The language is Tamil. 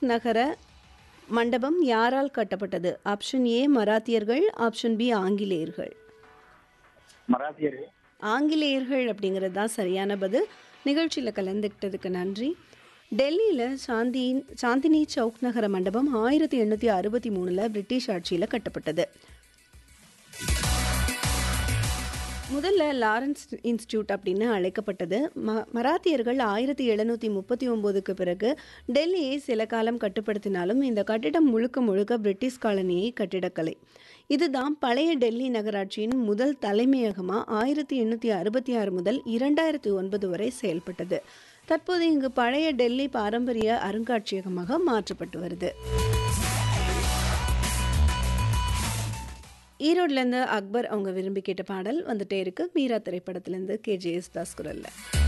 நகர மண்டபம் யாரால் கட்டப்பட்டது ஆப்ஷன் ஏ மராத்தியர்கள் ஆப்ஷன் பி ஆங்கிலேயர்கள் மராத்தியர்கள் ஆங்கிலேயர்கள் அப்படிங்கிறது தான் சரியான பதில் நிகழ்ச்சியில் கலந்துக்கிட்டதுக்கு நன்றி டெல்லியில் சாந்தியின் சாந்தினி சவுக் நகர மண்டபம் ஆயிரத்தி எண்ணூற்றி அறுபத்தி மூணில் பிரிட்டிஷ் ஆட்சியில் கட்டப்பட்டது முதல்ல லாரன்ஸ் இன்ஸ்டியூட் அப்படின்னு அழைக்கப்பட்டது ம மராத்தியர்கள் ஆயிரத்தி எழுநூற்றி முப்பத்தி ஒம்போதுக்கு பிறகு டெல்லியை சில காலம் கட்டுப்படுத்தினாலும் இந்த கட்டிடம் முழுக்க முழுக்க பிரிட்டிஷ் காலனியை கட்டிடக்கலை இதுதான் பழைய டெல்லி நகராட்சியின் முதல் தலைமையகமாக ஆயிரத்தி எண்ணூற்றி அறுபத்தி ஆறு முதல் இரண்டாயிரத்தி ஒன்பது வரை செயல்பட்டது தற்போது இங்கு பழைய டெல்லி பாரம்பரிய அருங்காட்சியகமாக மாற்றப்பட்டு வருது ஈரோட்லேருந்து அக்பர் அவங்க விரும்பி கேட்ட பாடல் வந்துட்டே இருக்கு மீரா திரைப்படத்திலேருந்து கேஜேஎஸ் தாஸ் குரல்ல